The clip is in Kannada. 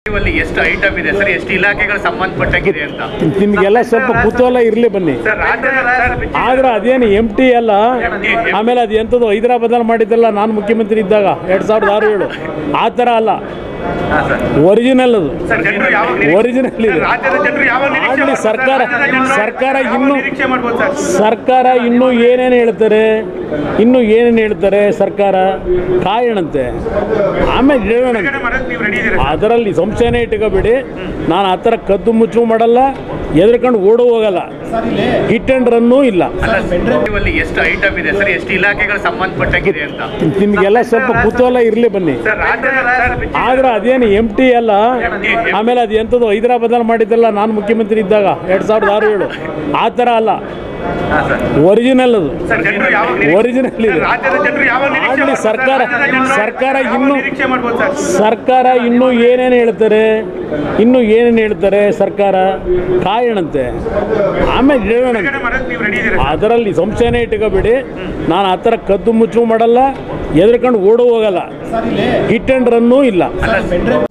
ಅಲ್ಲಿ ಎಷ್ಟು ಐಟಮ್ ಇದೆ ಸರ್ ಎಷ್ಟು ಇಲಾಖೆಗಳು ಸಂಬಂಧಪಟ್ಟಾಗಿದೆ ಅಂತ ನಿಮಗೆಲ್ಲ ಸ್ವಲ್ಪ ಕುತೂಹಲ ಇರಲಿ ಬನ್ನಿ ಸರ್ ರಾಜ್ಯದ ಸರ್ ಆದ್ರೆ ಅದೇನು ಎಮ್ ಟಿ ಅಲ್ಲ ಆಮೇಲೆ ಅದು ಎಂಥದ್ದು ಹೈದರಾಬಾದಲ್ಲಿ ಮಾಡಿದ್ದಲ್ಲ ನಾನು ಮುಖ್ಯಮಂತ್ರಿ ಇದ್ದಾಗ ಎರಡು ಸಾವಿರದ ಆರು ಏಳು ಆ ಥರ ಅಲ್ಲ ಹಾಂ ಸರ್ ಒರಿಜಿನಲ್ ಅದು ಸರ್ ಜನರು ಯಾವ ಒರಿಜಿನಲ್ ಇದೆ ರಾಜ್ಯದ ಜನರು ಯಾವ ನಿರೀಕ್ಷೆ ಮಾಡ್ಲಿ ಮಾಡ್ಬೋದು? ಸರ್ಕಾರ ರಾಜ್ಯದ ಜನರು ಸರ್ಕಾರ ಯಾವ ಇನ್ನು ನಿರೀಕ್ಷೆ ಮಾಡ್ಬೋದು ಸರ್ ಸರ್ಕಾರ ಇನ್ನೂ ಏನೇನು ಹೇಳ್ತಾರೆ ಇನ್ನೂ ಏನೇನು ಹೇಳ್ತಾರೆ ಸರ್ಕಾರ ಕಾಯೋಣಂತೆ ಆಮೇಲೆ ಹೇಳೋಣ ಬಿಡುಗಡೆ ಮಾಡೋದು ನೀವು ರೆಡಿ ಇದ್ದೀರಾ ಅದರಲ್ಲಿ ಸಂಶಯನೇ ಇಟ್ಕೋಬೇಡಿ ನಾನು ಆ ಥರ ಕದ್ದು ಮುಚ್ಚು ಮಾಡಲ್ಲ ಎದ್ರಕೊಂಡು ಓಡೋ ಹೋಗಲ್ಲ ಹಿಟ್ ಆ್ಯಂಡ್ ರನ್ನೂ ಇಲ್ಲ ಅಲ್ಲ ಅಲ್ಲಿ ಎಷ್ಟು ಐಟಮ್ ಇದೆ ಸರ್ ಎಷ್ಟು ಇಲಾಖೆಗಳು ಸಂಬಂಧಪಟ್ಟಾಗಿದೆ ಅಂತ ನಿಮಗೆಲ್ಲ ಸ್ವಲ್ಪ ಕುತೂಹಲ ಇರಲಿ ಬನ್ನಿ ಸರ್ ರಾಜ್ಯದ ಸರ್ ಆದ್ರೆ ಅದೇನು ಎಮ್ ಟಿ ಅಲ್ಲ ಆಮೇಲೆ ಅದು ಎಂಥದ್ದು ಹೈದರಾಬಾದಲ್ಲಿ ಮಾಡಿದ್ದಲ್ಲ ನಾನು ಮುಖ್ಯಮಂತ್ರಿ ಇದ್ದಾಗ ಎರಡು ಸಾವಿರದ ಆರು ಏಳು ಆ ಥರ ಅಲ್ಲ ಹಾಂ ಸರ್ ಒರಿಜಿನಲ್ ಅದು ಸರ್ ಜನರು ಯಾವ ಒರಿಜಿನಲ್ ಇದೆ ರಾಜ್ಯದ ಜನರು ಯಾವ ನಿರೀಕ್ಷೆ ಮಾಡ್ಲಿ ಮಾಡ್ಬೋದು? ಸರ್ಕಾರ ರಾಜ್ಯದ ಜನರು ಸರ್ಕಾರ ಯಾವ ಇನ್ನು ನಿರೀಕ್ಷೆ ಮಾಡ್ಬೋದು ಸರ್ ಸರ್ಕಾರ ಇನ್ನೂ ಏನೇನು ಹೇಳ್ತಾರೆ ಇನ್ನೂ ಏನೇನು ಹೇಳ್ತಾರೆ ಸರ್ಕಾರ ಕಾಯೋಣಂತೆ ಆಮೇಲೆ ಹೇಳೋಣ ಬಿಡುಗಡೆ ಮಾಡೋದು ನೀವು ರೆಡಿ ಇದ್ದೀರಾ ಅದರಲ್ಲಿ ಸಂಶಯನೇ ಇಟ್ಕೋಬೇಡಿ ನಾನು ಆ ಥರ ಕದ್ದು ಮುಚ್ಚು ಮಾಡಲ್ಲ ಎದ್ರಕೊಂಡು ಓಡೋ ಹೋಗಲ್ಲ ಹಿಟ್ ಆ್ಯಂಡ್ ರನ್ನೂ ಇಲ್ಲ ಅಲ್ಲ